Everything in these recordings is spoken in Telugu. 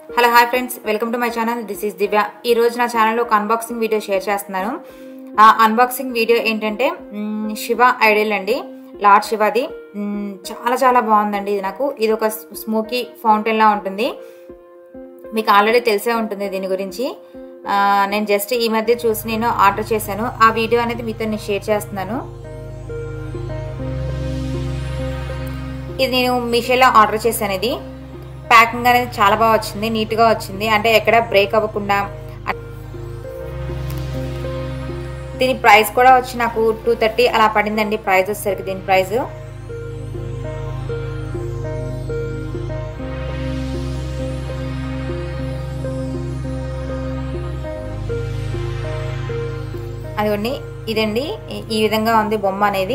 hello hi friends welcome to my channel this is Divya ఈ రోజు నా ఛానల్లో ఒక అన్బాక్సింగ్ వీడియో షేర్ చేస్తున్నాను ఆ అన్బాక్సింగ్ వీడియో ఏంటంటే మ్, శివ ఐడియల్ అండి లార్డ్ శివది మ్, చాలా చాలా బాగుందండి ఇది నాకు ఇది ఒక స్మోకీ ఫౌంటైన్ లా ఉంటుంది మీకు ఆల్రెడీ తెలిసే ఉంటుంది దీని గురించి ఆ, నేను జస్ట్ ఈ మధ్య చూసి నేను ఆర్డర్ చేశాను ఆ వీడియో అనేది మీతో నేను షేర్ చేస్తున్నాను ఇది నేను మీషోలో ఆర్డర్ చేశాను ఇది ప్యాకింగ్ అనేది చాలా బాగా వచ్చింది నీట్గా వచ్చింది అంటే ఎక్కడ బ్రేక్ అవ్వకుండా దీని ప్రైస్ కూడా వచ్చి నాకు టూ థర్టీ అలా పడిందండి ప్రైస్ వచ్చేసరికి దీని ప్రైస్ అదిగోండి ఇదండి ఈ- ఈ విధంగా ఉంది బొమ్మ అనేది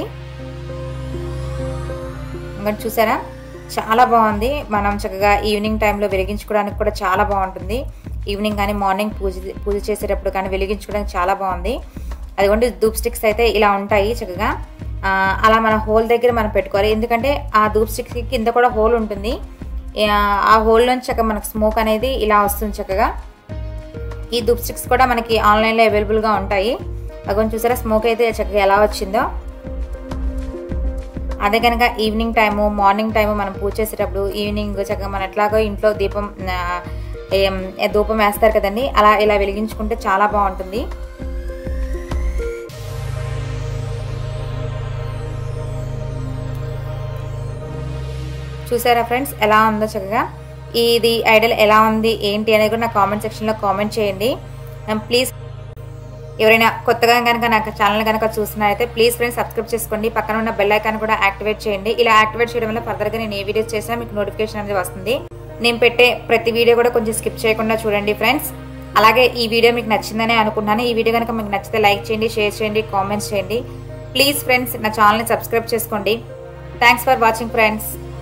ఇంకా చూసారా చాలా బాగుంది మనం చక్కగా ఈవినింగ్ టైంలో వెలిగించుకోవడానికి కూడా చాలా బాగుంటుంది ఈవినింగ్ కానీ మార్నింగ్ పూజ పూజ చేసేటప్పుడు కానీ వెలిగించుకోవడానికి చాలా బాగుంది అదిగోండి ధూప్ స్టిక్స్ అయితే ఇలా ఉంటాయి చక్కగా ఆ, అలా మన హోల్ దగ్గర మనం పెట్టుకోవాలి ఎందుకంటే ఆ ధూప్ స్టిక్స్ కింద కూడా హోల్ ఉంటుంది ఆ, ఆ హోల్ నుంచి చక్కగా మనకు స్మోక్ అనేది ఇలా వస్తుంది చక్కగా ఈ ధూప్ స్టిక్స్ కూడా మనకి ఆన్లైన్లో అవైలబుల్గా ఉంటాయి అదిగోండి చూసారా స్మోక్ అయితే చక్కగా ఎలా వచ్చిందో అదే కనుక ఈవినింగ్ టైము మార్నింగ్ టైము మనం పూజ చేసేటప్పుడు ఈవినింగ్ చక్కగా మన ఎట్లాగో ఇంట్లో దీపం ఆ, ఏం, ఏ ధూపం వేస్తారు కదండి అలా ఇలా వెలిగించుకుంటే చాలా బాగుంటుంది చూసారా ఫ్రెండ్స్ ఎలా ఉందో చక్కగా ఇది ఐడల్ ఎలా ఉంది ఏంటి అనేది కూడా నా కామెంట్ సెక్షన్లో కామెంట్ చేయండి ప్లీజ్ ఎవరైనా కొత్తగా కనుక నాకు ఛానల్ కనుక చూస్తున్నారైతే ప్లీజ్ ఫ్రెండ్స్ సబ్స్క్రైబ్ చేసుకోండి పక్కన ఉన్న బెల్ ఐకాన్ కూడా యాక్టివేట్ చేయండి ఇలా యాక్టివేట్ చేయడం వల్ల ఫర్దర్గా నేను ఏ వీడియోస్ చేసినా మీకు నోటిఫికేషన్ అనేది వస్తుంది నేను పెట్టే ప్రతి వీడియో కూడా కొంచెం స్కిప్ చేయకుండా చూడండి ఫ్రెండ్స్ అలాగే ఈ వీడియో మీకు నచ్చిందని అనుకుంటున్నాను ఈ వీడియో కనుక మీకు నచ్చితే లైక్ చేయండి షేర్ చేయండి కామెంట్స్ చేయండి ప్లీజ్ ఫ్రెండ్స్ నా ఛానల్ని సబ్స్క్రైబ్ చేసుకోండి థ్యాంక్స్ ఫర్ వాచింగ్ ఫ్రెండ్స్